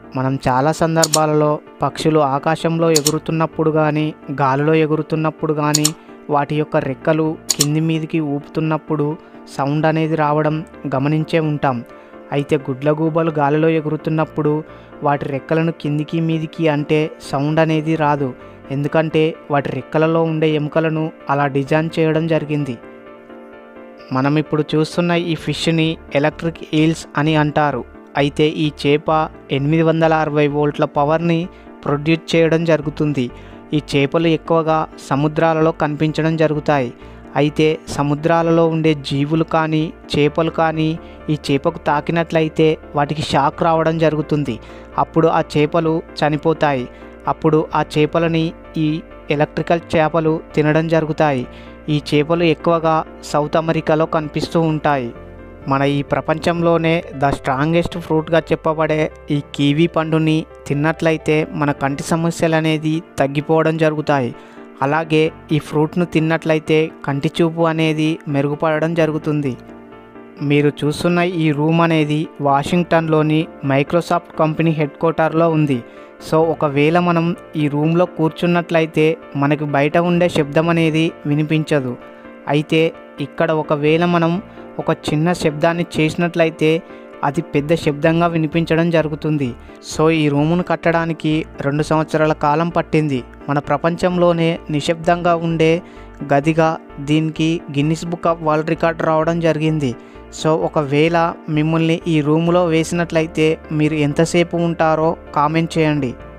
మనం చాలా సందర్భాలలో పక్షులు ఆకాశంలో ఎగురుతున్నప్పుడు కానీ గాలిలో ఎగురుతున్నప్పుడు కానీ వాటి యొక్క రెక్కలు కింది మీదికి ఊపుతున్నప్పుడు సౌండ్ అనేది రావడం గమనించే ఉంటాం అయితే గుడ్లగూబలు గాలిలో ఎగురుతున్నప్పుడు వాటి రెక్కలను కిందికి మీదికి అంటే సౌండ్ అనేది రాదు ఎందుకంటే వాటి రెక్కలలో ఉండే ఎముకలను అలా డిజైన్ చేయడం జరిగింది మనం ఇప్పుడు చూస్తున్న ఈ ఫిష్ని ఎలక్ట్రిక్ ఈల్స్ అని అంటారు అయితే ఈ చేప ఎనిమిది వందల అరవై వోల్ట్ల పవర్ని ప్రొడ్యూస్ చేయడం జరుగుతుంది ఈ చేపలు ఎక్కువగా సముద్రాలలో కనిపించడం జరుగుతాయి అయితే సముద్రాలలో ఉండే జీవులు కానీ చేపలు కానీ ఈ చేపకు తాకినట్లయితే వాటికి షాక్ రావడం జరుగుతుంది అప్పుడు ఆ చేపలు చనిపోతాయి అప్పుడు ఆ చేపలని ఈ ఎలక్ట్రికల్ చేపలు తినడం జరుగుతాయి ఈ చేపలు ఎక్కువగా సౌత్ అమెరికాలో కనిపిస్తూ ఉంటాయి మన ఈ ప్రపంచంలోనే ద స్ట్రాంగెస్ట్ ఫ్రూట్గా చెప్పబడే ఈ కీవీ పండుని తిన్నట్లయితే మన కంటి సమస్యలు అనేది తగ్గిపోవడం జరుగుతాయి అలాగే ఈ ఫ్రూట్ను తిన్నట్లయితే కంటి చూపు అనేది మెరుగుపడడం జరుగుతుంది మీరు చూస్తున్న ఈ రూమ్ అనేది వాషింగ్టన్లోని మైక్రోసాఫ్ట్ కంపెనీ హెడ్ క్వార్టర్లో ఉంది సో ఒకవేళ మనం ఈ రూమ్లో కూర్చున్నట్లయితే మనకి బయట ఉండే శబ్దం అనేది వినిపించదు అయితే ఇక్కడ ఒకవేళ మనం ఒక చిన్న శబ్దాన్ని చేసినట్లయితే అది పెద్ద శబ్దంగా వినిపించడం జరుగుతుంది సో ఈ రూమును కట్టడానికి రెండు సంవత్సరాల కాలం పట్టింది మన ప్రపంచంలోనే నిశ్శబ్దంగా ఉండే గదిగా దీనికి Guinness book of world record రావడం జరిగింది సో ఒకవేళ మిమ్మల్ని ఈ రూములో వేసినట్లయితే మీరు ఎంతసేపు ఉంటారో కామెంట్ చేయండి